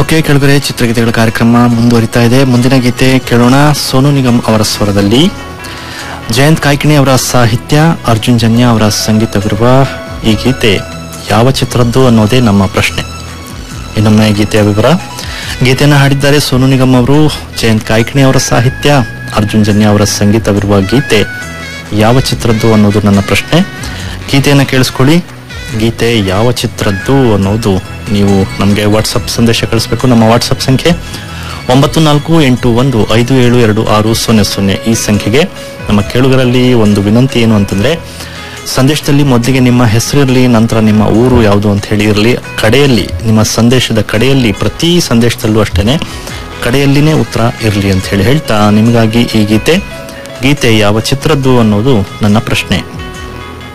okay ಕೆಳಗಡೆ ಚಿತ್ರಗೀತೆಗಳ ಕಾರ್ಯಕ್ರಮ ಮುಂದುವರಿತಾ ಇದೆ ಮುಂದಿನ ಗೀತೆ ಕೇಳೋಣ ಸೋನು ನಿಗಮ್ ಅವರ ಸ್ವರದಲ್ಲಿ ಜಯಂತ್ ಕಾಯ್ಕಿಣಿ ಅವರ ಸಾಹಿತ್ಯ ಅರ್ಜುನ್ ಜನ್ಯ ಅವರ ಸಂಗೀತವಿರುವ ಈ ಗೀತೆ ಯಾವ ಚಿತ್ರದ್ದು ಅನ್ನೋದೇ ನಮ್ಮ ಪ್ರಶ್ನೆ ಇನ್ನೊಮ್ಮೆ ಗೀತೆಯ ವಿವರ ಗೀತೆಯನ್ನು ಹಾಡಿದ್ದಾರೆ ಸೋನು ನಿಗಮ್ ಅವರು ಜಯಂತ್ ಕಾಯ್ಕಿಣಿ ಅವರ ಸಾಹಿತ್ಯ ಅರ್ಜುನ್ ಜನ್ಯ ಅವರ ಸಂಗೀತವಿರುವ ಗೀತೆ ಯಾವ ಚಿತ್ರದ್ದು ಅನ್ನೋದು ನನ್ನ ಪ್ರಶ್ನೆ ಗೀತೆಯನ್ನು ಕೇಳಿಸ್ಕೊಳ್ಳಿ ಗೀತೆ ಯಾವ ಚಿತ್ರದ್ದು ಅನ್ನೋದು ನೀವು ನಮಗೆ ವಾಟ್ಸಪ್ ಸಂದೇಶ ಕಳಿಸ್ಬೇಕು ನಮ್ಮ ವಾಟ್ಸಪ್ ಸಂಖ್ಯೆ ಒಂಬತ್ತು ನಾಲ್ಕು ಎಂಟು ಒಂದು ಐದು ಏಳು ಎರಡು ಆರು ಸೊನ್ನೆ ಸೊನ್ನೆ ಈ ಸಂಖ್ಯೆಗೆ ನಮ್ಮ ಕೇಳುಗರಲ್ಲಿ ಒಂದು ವಿನಂತಿ ಏನು ಅಂತಂದ್ರೆ ಸಂದೇಶದಲ್ಲಿ ಮೊದಲಿಗೆ ನಿಮ್ಮ ಹೆಸರಿರಲಿ ನಂತರ ನಿಮ್ಮ ಊರು ಯಾವುದು ಅಂತ ಹೇಳಿ ಇರಲಿ ಕಡೆಯಲ್ಲಿ ನಿಮ್ಮ ಸಂದೇಶದ ಕಡೆಯಲ್ಲಿ ಪ್ರತಿ ಸಂದೇಶದಲ್ಲೂ ಅಷ್ಟೇನೆ ಕಡೆಯಲ್ಲಿನೇ ಉತ್ತರ ಇರಲಿ ಅಂತ ಹೇಳಿ ಹೇಳ್ತಾ ನಿಮಗಾಗಿ ಈ ಗೀತೆ ಗೀತೆ ಯಾವ ಚಿತ್ರದ್ದು ಅನ್ನೋದು ನನ್ನ ಪ್ರಶ್ನೆ